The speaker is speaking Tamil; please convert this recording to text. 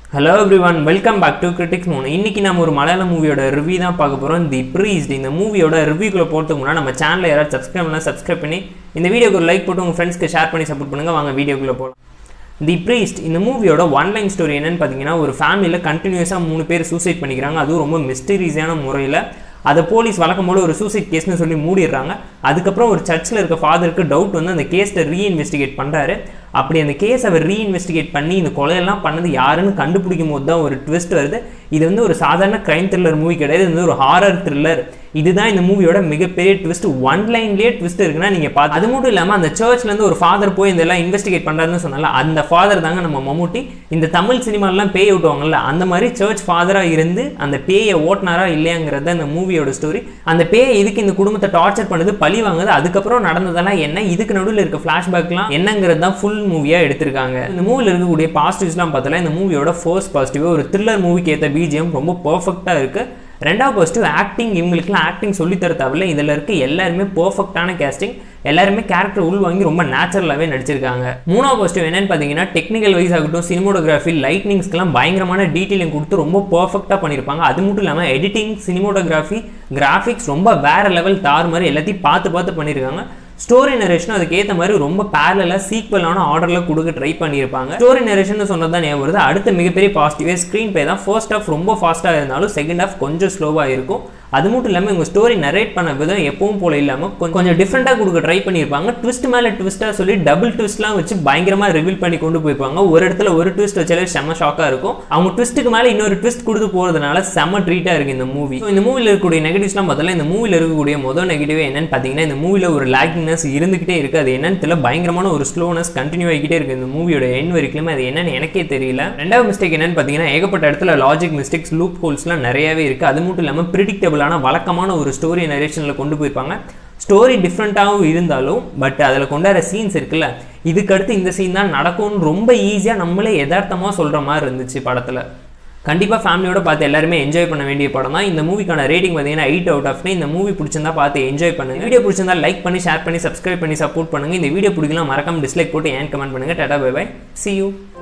hello everyone welcome back to critics மூணு இன்னைக்கு நம்ம ஒரு மலையாள மூவியோட ரிவ்யூ தான் பார்க்க போகிறோம் தி ப்ரீஸ்ட் இந்த மூவியோட ரிவ்யூக்குள்ள போகிறதுக்கு முன்னாடி நம்ம சேனலை யாராவது சப்ஸ்கிரைப் பண்ணலாம் சப்ஸ்கிரைப் பண்ணி இந்த வீடியோக்கு ஒரு லைக் போட்டு உங்கள் ஃப்ரெண்ட்ஸ்க்கு ஷேர் பண்ணி சப்போர்ட் பண்ணுங்க வாங்க வீடியோக்குள்ளே போகலாம் தி ப்ரீஸ்ட் இந்த மூவியோட ஒன் லைன் ஸ்டோரி என்னன்னு பார்த்தீங்கன்னா ஒரு ஃபேமிலியில் கண்டினியூஸாக மூணு பேர் சூசைட் பண்ணிக்கிறாங்க அதுவும் ரொம்ப மிஸ்டீரியஸான முறையில் அதை போலீஸ் வழக்கம் போல ஒரு சூசைட் கேஸ்னு சொல்லி மூடிடுறாங்க அதுக்கப்புறம் ஒரு சர்ச்சில் இருக்க ஃபாதருக்கு டவுட் வந்து அந்த கேஸை ரீஇன்வெஸ்டிகேட் பண்ணுறாரு அப்படி அந்த கேஸ் அவர் ரீஇன்வெஸ்டிகேட் பண்ணி இந்த கொலையெல்லாம் பண்ணது யாருன்னு கண்டுபிடிக்கும் போது தான் ஒரு ட்விஸ்ட் வருது இது வந்து ஒரு சாதாரண கிரைம் த்ரில்லர் மூவி கிடையாது இது வந்து ஒரு ஹாரர் த்ரில்லர் இதுதான் இந்த மூவியோட மிகப்பெரிய ட்விஸ்ட் ஒன் லைன்லேயே ட்விஸ்ட் இருக்குன்னா நீங்கள் பார்த்து அது மட்டும் இல்லாமல் அந்த சர்ச்லேருந்து ஒரு ஃபாதர் போய் இதெல்லாம் இன்வெஸ்டிகேட் பண்ணுறாருன்னு சொன்னால அந்த ஃபாதர் தாங்க நம்ம மம்முட்டி இந்த தமிழ் சினிமாலெலாம் பேய் ஓட்டுவாங்கல்ல அந்த மாதிரி சர்ச் ஃபாதராக இருந்து அந்த பேயை ஓட்டினாரா இல்லையாங்கிறது அந்த மூவியோட ஸ்டோரி அந்த பேயை இதுக்கு இந்த குடும்பத்தை டார்ச்சர் பண்ணுது பழி வாங்குது அதுக்கப்புறம் நடந்ததெல்லாம் என்ன இதுக்கு நடுவில் இருக்க ஃப்ளாஷ்பேக்லாம் என்னங்கிறது தான் ஃபுல் மூவியாக எடுத்திருக்காங்க இந்த மூவியில் இருக்கக்கூடிய பாசிட்டிவ்ஸ்லாம் பார்த்தல இந்த மூவியோட ஃபர்ஸ்ட் பாசிட்டிவ் ஒரு த்ரில்லர் மூவிக்கு ஏற்ற பிஜிஎம் ரொம்ப பர்ஃபெக்டாக இருக்குது ரெண்டாவது பாசிட்டிவ் ஆக்டிங் இவங்களுக்குலாம் ஆக்டிங் சொல்லித்தர தேவையில்ல இதில் இருக்க எல்லாருமே பர்ஃபெக்டான கேஸ்டிங் எல்லாருமே கேரக்டர் உள் வாங்கி ரொம்ப நேச்சுரலாகவே நடிச்சிருக்காங்க மூணாவது பாசிட்டிவ் என்னன்னு பார்த்தீங்கன்னா டெக்னிக்கல் வைஸ் ஆகட்டும் சினிமோட்டோகிராஃபி லைட்னிங்ஸ்க்கெல்லாம் பயங்கரமான டீட்டெயிலிங் கொடுத்து ரொம்ப பர்ஃபெக்டாக பண்ணியிருப்பாங்க அது மட்டும் இல்லாமல் எடிட்டிங் சினிமோட்டோகிராஃபி கிராஃபிக்ஸ் ரொம்ப வேற லெவல் தார் மாதிரி எல்லாத்தையும் பார்த்து பார்த்து பண்ணியிருக்காங்க ஸ்டோரி நரேஷனும் அதுக்கு ஏற்ற மாதிரி ரொம்ப பேரலாக சீக்வலான ஆர்டரில் கொடுக்க ட்ரை பண்ணியிருப்பாங்க ஸ்டோரி நரேஷன் சொன்னது தான் ஞாபகம் வருது அடுத்த மிகப்பெரிய பாசிட்டிவே ஸ்க்ரீன் பே தான் ஃபர்ஸ்ட் ஹாஃப் ரொம்ப ஃபாஸ்ட்டாக இருந்தாலும் செகண்ட் ஹாஃப் கொஞ்சம் ஸ்லோவாக இருக்கும் அது மட்டும் இல்லாமல் இவங்க ஸ்டோரி நரேட் பண்ண விதம் எப்பவும் போல இல்லாமல் கொஞ்சம் டிஃப்ரெண்ட்டாக கொடுக்க ட்ரை பண்ணியிருப்பாங்க ட்விஸ்ட் மேலே ட்விஸ்ட்டாக சொல்லி டபுள் ட்விஸ்ட்லாம் வச்சு பயங்கரமாக ரிவீல் பண்ணி கொண்டு போயிருப்பாங்க ஒரு இடத்துல ஒரு ட்விஸ்ட் வச்சாலே செம்ம ஷாக்காக இருக்கும் அவங்க ட்விஸ்ட்டுக்கு மேலே இன்னொரு ட்விஸ்ட் கொடுத்து போகிறதுனால செம்ம ட்ரீட்டாக இருக்குது இந்த மூவி இந்த மூவியில் இருக்கக்கூடிய நெகட்டிவ்ஸ்லாம் பார்த்தா இந்த மூவியில் இருக்கக்கூடிய முதல் நெகட்டிவ் என்னன்னு பார்த்தீங்கன்னா இந்த மூவியில் ஒரு லேக்கிங்னஸ் இருந்துகிட்டே இருக்குது அது என்னன்னு தெரியல பயங்கரமான ஒரு ஸ்லோனஸ் கண்டினியூ ஆகிக்கிட்டே இருக்குது இந்த மூவியோட எண் வரைக்குமே அது என்னன்னு எனக்கே தெரியல ரெண்டாவது மிஸ்டேக் என்னன்னு பார்த்தீங்கன்னா ஏகப்பட்ட இடத்துல லாஜிக் மிஸ்டேக்ஸ் லூப் ஹோல்ஸ்லாம் நிறையவே இருக்குது அது மட்டும் இல்லாமல் ப்ரிடிக்டபிளான வழக்கமான ஒரு ஸ்டோரி நரேஷனில் கொண்டு போயிருப்பாங்க ஸ்டோரி டிஃப்ரெண்ட்டாகவும் இருந்தாலும் பட் அதில் கொண்டாடுற சீன்ஸ் இருக்குல்ல இதுக்கடுத்து இந்த சீன் தான் நடக்கும்னு ரொம்ப ஈஸியாக நம்மளே யதார்த்தமாக சொல்கிற மாதிரி இருந்துச்சு படத்தில் கண்டிப்பாக ஃபேமிலியோட பார்த்து எல்லாருமே என்ஜாய் பண்ண வேண்டிய படம் தான் இந்த மூவிக்கான ரேட்டிங் பார்த்தீங்கன்னா எயிட் அவுட் ஆஃப் இந்த மூவி பிடிச்சிருந்தா பார்த்து என்ஜாய் பண்ணுங்க வீடியோ பிடிச்சிருந்தா லைக் பண்ணி ஷேர் பண்ணி சப்ஸ்கிரைப் பண்ணி சப்போர்ட் பண்ணுங்க இந்த வீடியோ பிடிக்கலாம் மறக்காம டிஸ்லைக் போட்டு ஏன் கமெண்ட் பண்ணுங்க tata bye bye see you